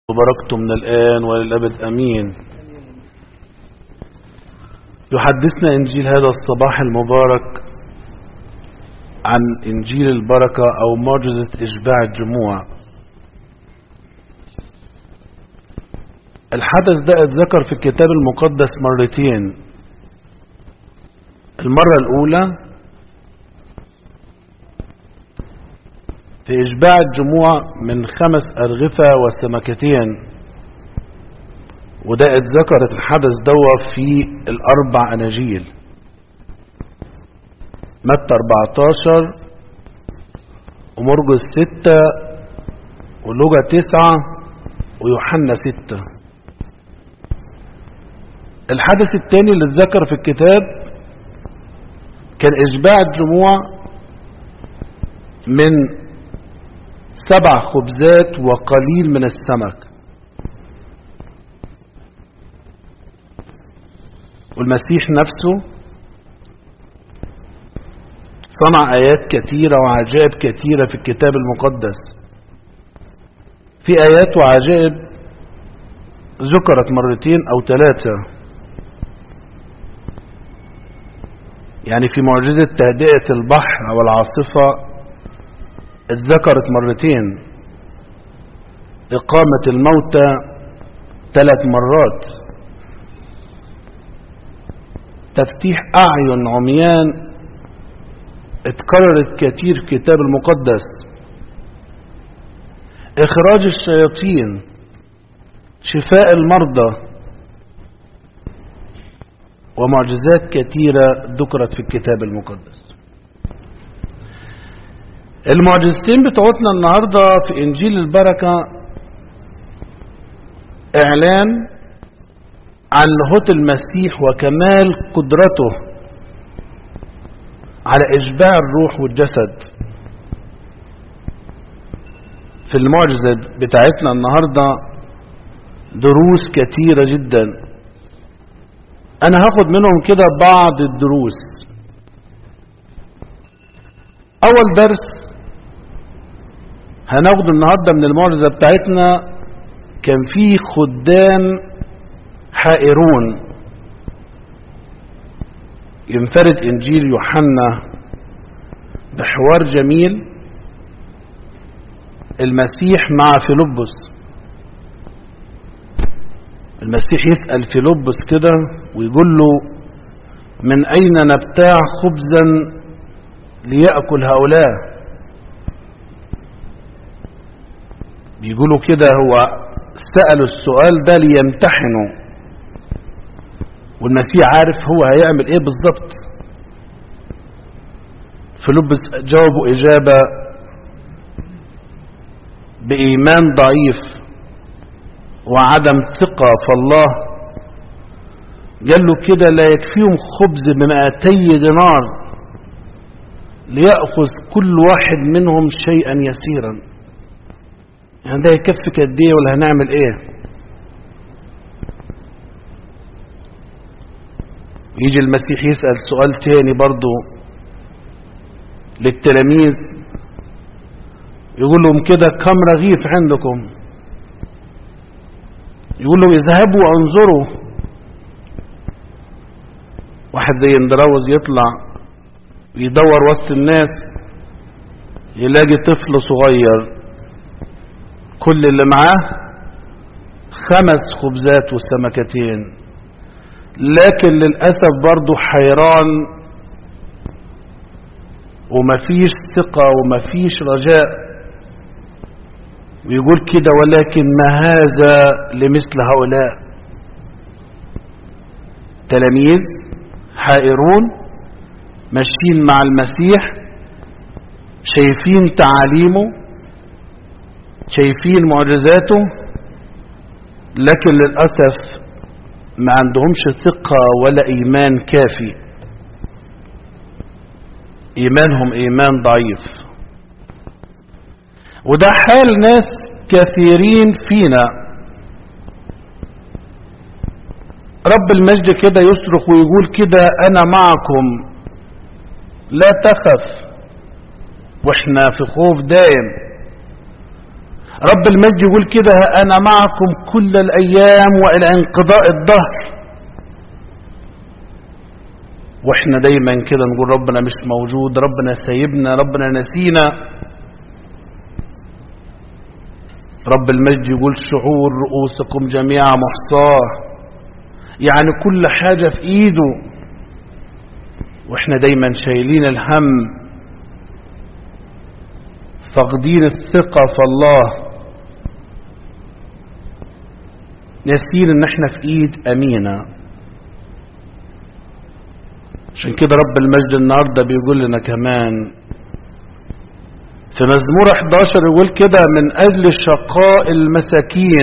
وبركت من الآن وللأبد أمين يحدثنا إنجيل هذا الصباح المبارك عن إنجيل البركة أو معجزة إشباع الجموع الحدث ده اتذكر في الكتاب المقدس مرتين المرة الأولى في إشباع الجموع من خمس أرغفة وسمكتين وده اتذكرت الحدث دوا في الأربع أناجيل متى 14 ومرجس 6 ولوجا 9 ويوحنا 6 الحدث الثاني اللي اتذكر في الكتاب كان إشباع الجموع من سبع خبزات وقليل من السمك والمسيح نفسه صنع آيات كثيرة وعجائب كثيرة في الكتاب المقدس في آيات وعجائب ذكرت مرتين أو ثلاثة يعني في معجزة تهدئة البحر أو العاصفة اتذكرت مرتين إقامة الموتى ثلاث مرات تفتيح أعين عميان اتكررت كتير في الكتاب المقدس إخراج الشياطين شفاء المرضى ومعجزات كثيرة ذكرت في الكتاب المقدس المعجزتين بتوعتنا النهاردة في إنجيل البركة إعلان عن لاهوت المسيح وكمال قدرته على إشباع الروح والجسد في المعجزة بتاعتنا النهاردة دروس كثيرة جدا أنا هاخد منهم كده بعض الدروس أول درس هناخده النهاردة من المعجزة بتاعتنا كان في خدام حائرون ينفرد إنجيل يوحنا بحوار جميل المسيح مع فيلبس المسيح يسأل فيلبس كده ويقول له من أين نبتاع خبزا ليأكل هؤلاء بيقولوا كده هو سألوا السؤال ده ليمتحنوا والمسيح عارف هو هيعمل ايه بالظبط فيلبس جاوبوا إجابة بإيمان ضعيف وعدم ثقة في الله قال له كده لا يكفيهم خبز بمائتي دينار ليأخذ كل واحد منهم شيئا يسيرا يعني ده يكفي قد ايه ولا هنعمل ايه يجي المسيح يسأل سؤال تاني برضو للتلاميذ يقول لهم كده كم رغيف عندكم يقول لهم اذهبوا وانظروا واحد زي اندراوز يطلع يدور وسط الناس يلاقي طفل صغير كل اللي معاه خمس خبزات وسمكتين لكن للأسف برضه حيران ومفيش ثقة ومفيش رجاء ويقول كده ولكن ما هذا لمثل هؤلاء تلاميذ حائرون ماشيين مع المسيح شايفين تعاليمه شايفين معجزاته لكن للأسف ما عندهمش ثقة ولا إيمان كافي إيمانهم إيمان ضعيف وده حال ناس كثيرين فينا رب المجد كده يصرخ ويقول كده أنا معكم لا تخف واحنا في خوف دائم رب المجد يقول كده أنا معكم كل الأيام وإلى انقضاء الظهر واحنا دايما كده نقول ربنا مش موجود ربنا سايبنا ربنا نسينا رب المجد يقول شعور رؤوسكم جميعا محصاه يعني كل حاجة في ايده واحنا دايما شايلين الهم فاقدين الثقة في الله ناسين ان احنا في ايد امينة عشان كده رب المجد النهاردة بيقول لنا كمان في مزمور 11 يقول كده من أجل شقاء المساكين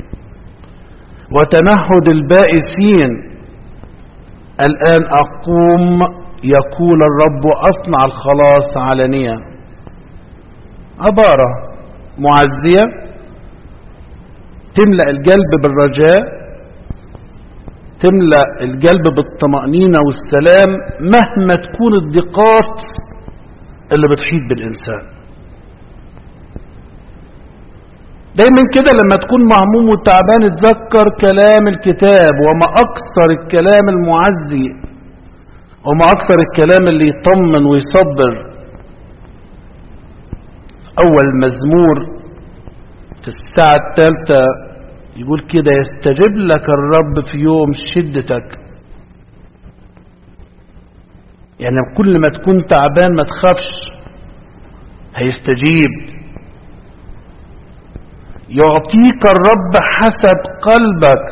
وتنهد البائسين الآن أقوم يقول الرب أصنع الخلاص علانية عبارة معزية تملأ القلب بالرجاء تملأ القلب بالطمأنينة والسلام مهما تكون الضيقات اللي بتحيط بالإنسان دايما كده لما تكون مهموم وتعبان اتذكر كلام الكتاب وما أكثر الكلام المعزي وما أكثر الكلام اللي يطمن ويصبر أول مزمور في الساعة الثالثة يقول كده يستجيب لك الرب في يوم شدتك يعني كل ما تكون تعبان ما تخافش هيستجيب يعطيك الرب حسب قلبك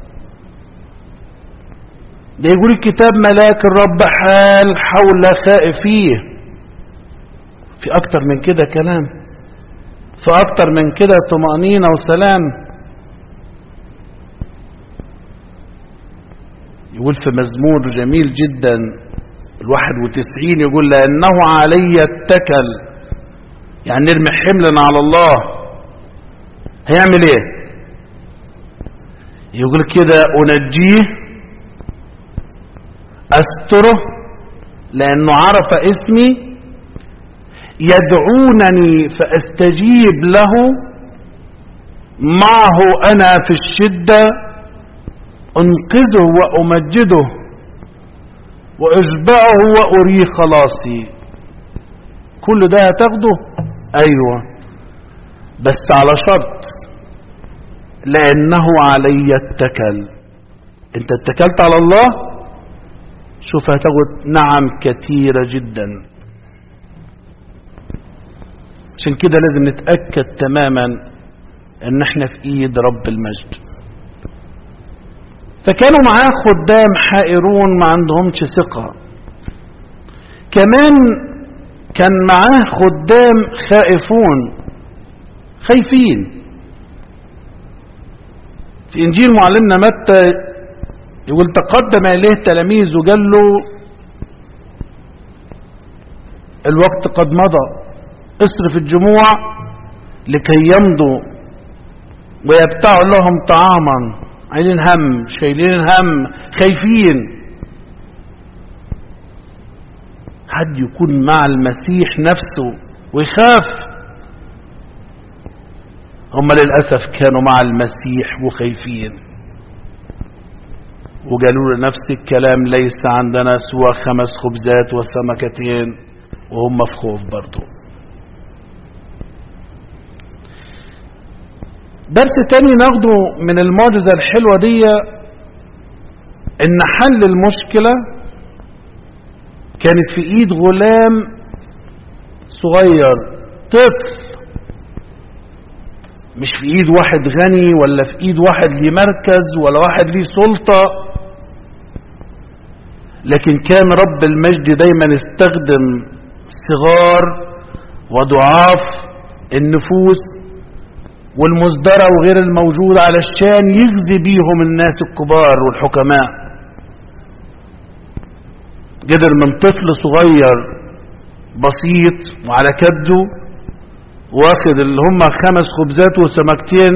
ده يقول الكتاب ملاك الرب حال حول خائفيه في أكتر من كده كلام في أكتر من كده طمأنينة وسلام يقول في مزمور جميل جدا الواحد وتسعين يقول لأنه علي اتكل يعني نرمي حملنا على الله هيعمل ايه يقول كده انجيه استره لانه عرف اسمي يدعونني فاستجيب له معه انا في الشده انقذه وامجده واشبعه واريه خلاصي كل ده هتاخده ايوه بس على شرط لأنه علي اتكل انت اتكلت على الله شوف هتاخد نعم كثيرة جدا عشان كده لازم نتأكد تماما ان احنا في ايد رب المجد فكانوا معاه خدام حائرون ما عندهمش ثقة كمان كان معاه خدام خائفون خايفين في إنجيل معلمنا متى يقول تقدم إليه تلاميذ وقال له الوقت قد مضى اصرف الجموع لكي يمضوا ويبتعوا لهم طعاما عايزين هم شايلين هم خايفين حد يكون مع المسيح نفسه ويخاف هم للأسف كانوا مع المسيح وخايفين وقالوا له نفس الكلام ليس عندنا سوى خمس خبزات وسمكتين وهم في خوف برضه درس تاني ناخده من المعجزة الحلوة دي ان حل المشكلة كانت في ايد غلام صغير طفل مش في ايد واحد غني ولا في ايد واحد ليه مركز ولا واحد ليه سلطة لكن كان رب المجد دايما استخدم صغار وضعاف النفوس والمزدرة وغير الموجود علشان يجزي بيهم الناس الكبار والحكماء قدر من طفل صغير بسيط وعلى كبده واخد اللي هم خمس خبزات وسمكتين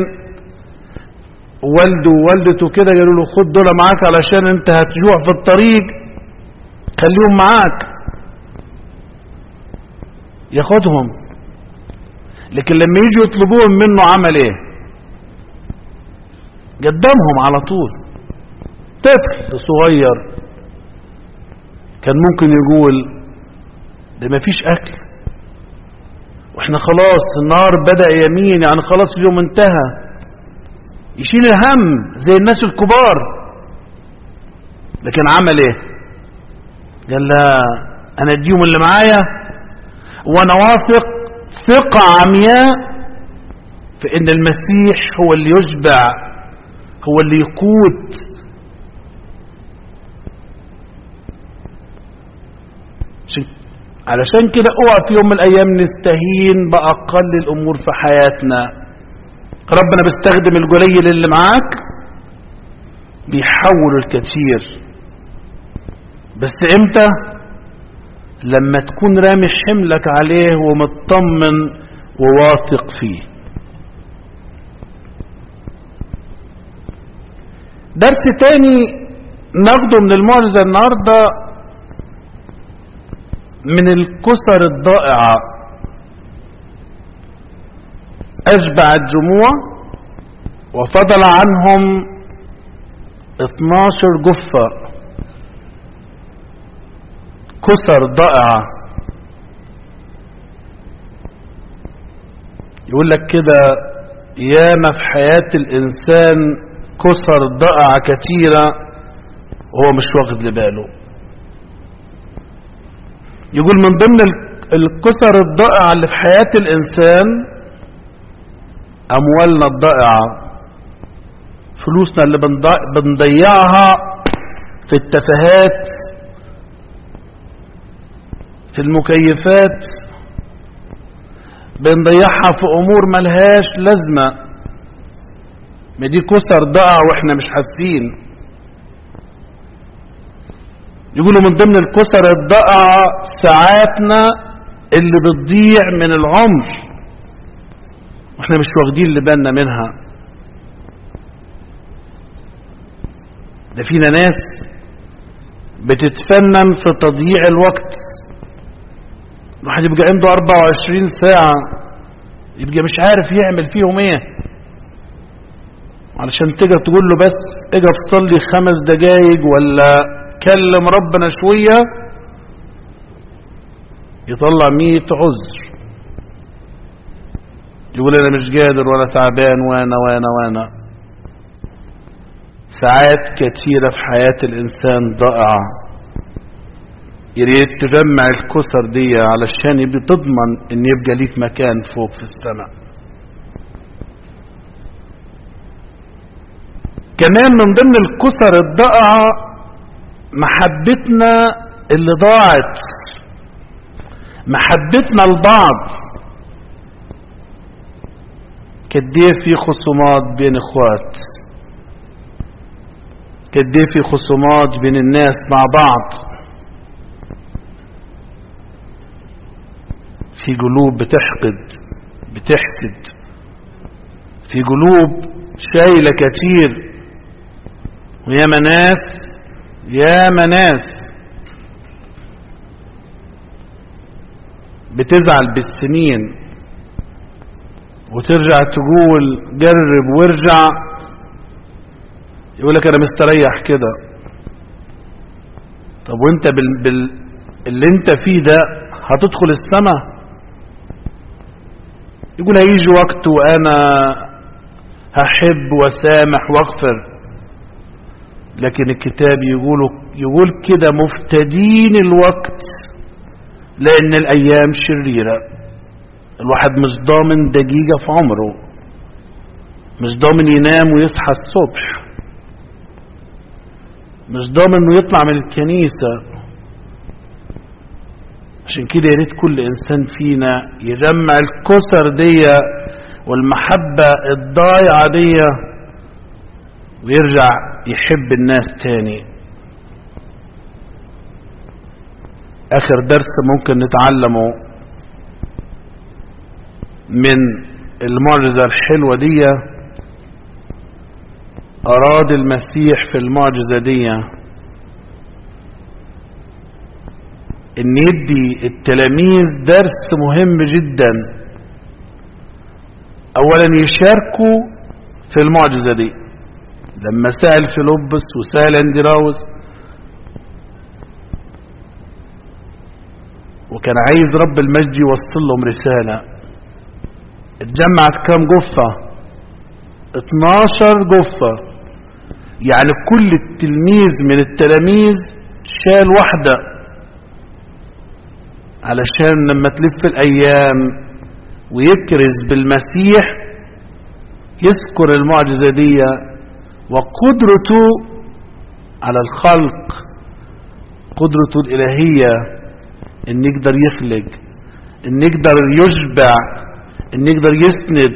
والده ووالدته كده قالوا له خد دول معاك علشان انت هتجوع في الطريق خليهم معاك ياخدهم لكن لما يجوا يطلبوهم منه عمل ايه قدمهم على طول طفل صغير كان ممكن يقول ده ما فيش اكل واحنا خلاص النهار بدأ يمين يعني خلاص اليوم انتهى يشيل الهم زي الناس الكبار لكن عمل ايه قال لا انا اديهم اللي معايا وانا واثق ثقة عمياء في ان المسيح هو اللي يشبع هو اللي يقوت علشان كده اوعى في يوم من الايام نستهين باقل الامور في حياتنا ربنا بيستخدم القليل اللي معاك بيحول الكثير بس امتى لما تكون رامي حملك عليه ومطمن وواثق فيه درس تاني ناخده من المعجزة النهاردة من الكسر الضائعة أشبع الجموع وفضل عنهم 12 جفة كسر ضائعة يقول لك كده ياما في حياة الإنسان كسر ضائعة كتيرة وهو مش واخد لباله يقول من ضمن الكسر الضائعة اللي في حياة الإنسان أموالنا الضائعة فلوسنا اللي بنضيعها في التفاهات في المكيفات بنضيعها في أمور ملهاش لازمة ما دي كسر ضائعة وإحنا مش حاسين يقولوا من ضمن الكسر الضائعة ساعاتنا اللي بتضيع من العمر واحنا مش واخدين اللي بالنا منها ده فينا ناس بتتفنن في تضييع الوقت الواحد يبقى عنده 24 ساعة يبقى مش عارف يعمل فيهم ايه علشان تقدر تقول له بس اقف صلي خمس دقايق ولا كلم ربنا شوية يطلع مية عذر يقول انا مش قادر ولا تعبان وانا وانا وانا ساعات كثيرة في حياة الانسان ضائعة يريد تجمع الكسر دي علشان يبقى تضمن ان يبقى ليك مكان فوق في السماء كمان من ضمن الكسر الضائعة محبتنا اللي ضاعت محبتنا لبعض كديه في خصومات بين اخوات كديه في خصومات بين الناس مع بعض في قلوب بتحقد بتحسد في قلوب شايلة كتير وياما ناس ياما ناس بتزعل بالسنين وترجع تقول جرب وارجع يقول لك انا مستريح كده طب وانت بال... بال... اللي انت فيه ده هتدخل السماء يقول هيجي وقت وانا هحب وسامح واغفر لكن الكتاب يقول يقول كده مفتدين الوقت لان الايام شريره الواحد مش ضامن دقيقه في عمره مش ضامن ينام ويصحى الصبح مش ضامن انه يطلع من الكنيسه عشان كده يا ريت كل انسان فينا يجمع الكسر دي والمحبه الضايعه دي ويرجع يحب الناس تاني اخر درس ممكن نتعلمه من المعجزة الحلوة دي اراد المسيح في المعجزة دي ان يدي التلاميذ درس مهم جدا اولا يشاركوا في المعجزة دي لما سأل فيلبس وسأل اندراوس وكان عايز رب المجد يوصل لهم رسالة اتجمعت كام جفة 12 جفة يعني كل التلميذ من التلاميذ شال واحدة علشان لما تلف الأيام ويكرز بالمسيح يذكر المعجزة دي وقدرته على الخلق قدرته الإلهية ان يقدر يخلق ان يقدر يشبع ان يقدر يسند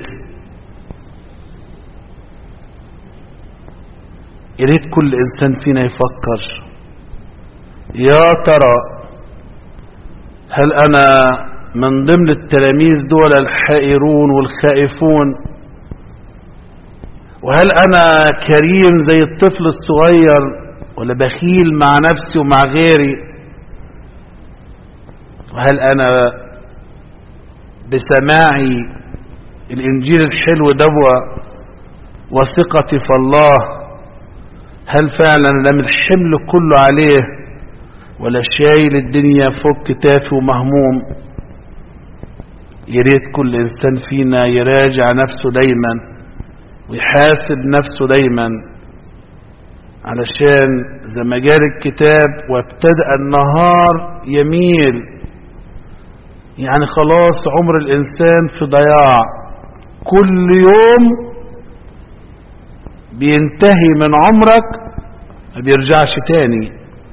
يريد كل انسان فينا يفكر يا ترى هل انا من ضمن التلاميذ دول الحائرون والخائفون وهل انا كريم زي الطفل الصغير ولا بخيل مع نفسي ومع غيري وهل انا بسماعي الانجيل الحلو دوا وثقتي في الله هل فعلا لم الحمل كله عليه ولا شايل الدنيا فوق كتافي ومهموم يريد كل انسان فينا يراجع نفسه دايما ويحاسب نفسه دايما علشان زي ما جال الكتاب وابتدأ النهار يميل يعني خلاص عمر الإنسان في ضياع كل يوم بينتهي من عمرك ما بيرجعش تاني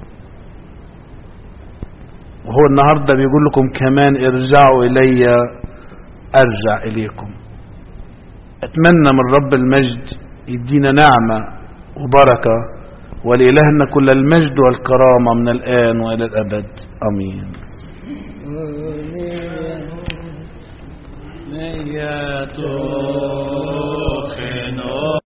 وهو النهاردة بيقول لكم كمان ارجعوا إلي أرجع إليكم أتمنى من رب المجد يدينا نعمة وبركة ولإلهنا كل المجد والكرامة من الآن وإلى الأبد أمين نية